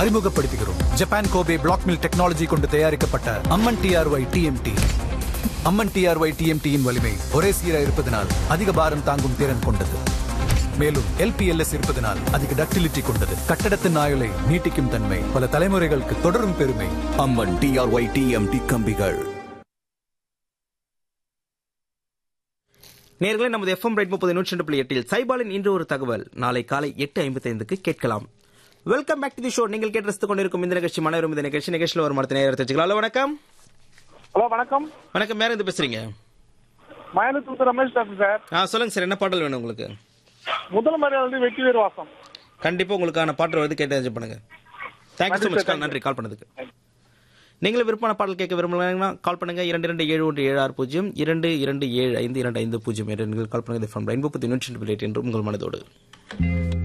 அறிமுகப்படுத்துகிறோம் Japan Kobe black mill technology கொண்டு தயாரிக்கப்பட்ட Amman TRY TMT Amman TRY டிஎம்டியின் வலிமை ஒரே சீராக இருப்பதனால் அதிக பாரம் தாங்கும் திறன் கொண்டது மேலும் எல்பிஎல்எஸ் இருப்பதனால் அதிக டக்டிலிட்டி கொண்டது கட்டடத்தின் ஆயுளை நீட்டிக்கும் தன்மை பல தலைமுறைகளுக்கு தொடரும் பெருமை அம்மன் டிஆர்ஒய் டிஎம்டி கம்பிகள் நேர்களை நமது எஃப்எம் ரைட் முப்பது நூற்றி ரெண்டு புள்ளி எட்டில் சைபாலின் இன்று ஒரு தகவல் நாளை காலை எட்டு ஐம்பத்தி ஐந்துக்கு கேட்கலாம் welcome back to the show நீங்கள் கேட்டு ரசித்துக் கொண்டிருக்கும் இந்த நிகழ்ச்சி மனோரம் இந்த நிகழ்ச்சி நிகழ்ச்சியில் ஒரு மரத்தை நேரம் தெரிஞ்சுக்கலாம் ஹலோ வணக்கம் ஹலோ வணக்கம் வணக்கம் யார் இருந்து பேசுறீங்க மயிலத்தூர் ரமேஷ் டாக்டர் சார் ஆ சொல்லுங்க சார் என்ன பாடல் வேணும் உங்களுக்கு முதல் மரியாதை வந்து வெற்றி வீர் வாசம் கண்டிப்பா உங்களுக்கான பாடல் வந்து கேட்டு என்ஜாய் பண்ணுங்க தேங்க்யூ ஸோ மச் கால் நன்றி கால் பண்ணதுக்கு நீங்களும் விருப்பமான பாடல் கேட்க விரும்புகிறீங்கன்னா கால் பண்ணுங்க இரண்டு இரண்டு ஏழு ஒன்று ஏழு ஆறு பூஜ்ஜியம் இரண்டு இரண்டு ஏழு ஐந்து இரண்டு ஐந்து பூஜ்ஜியம் என்ற எண்ணில் கால் பண்ணுங்க ரெயின்போ பத்தி நூற்றி ரெண்டு என்று உங்கள் மனதோடு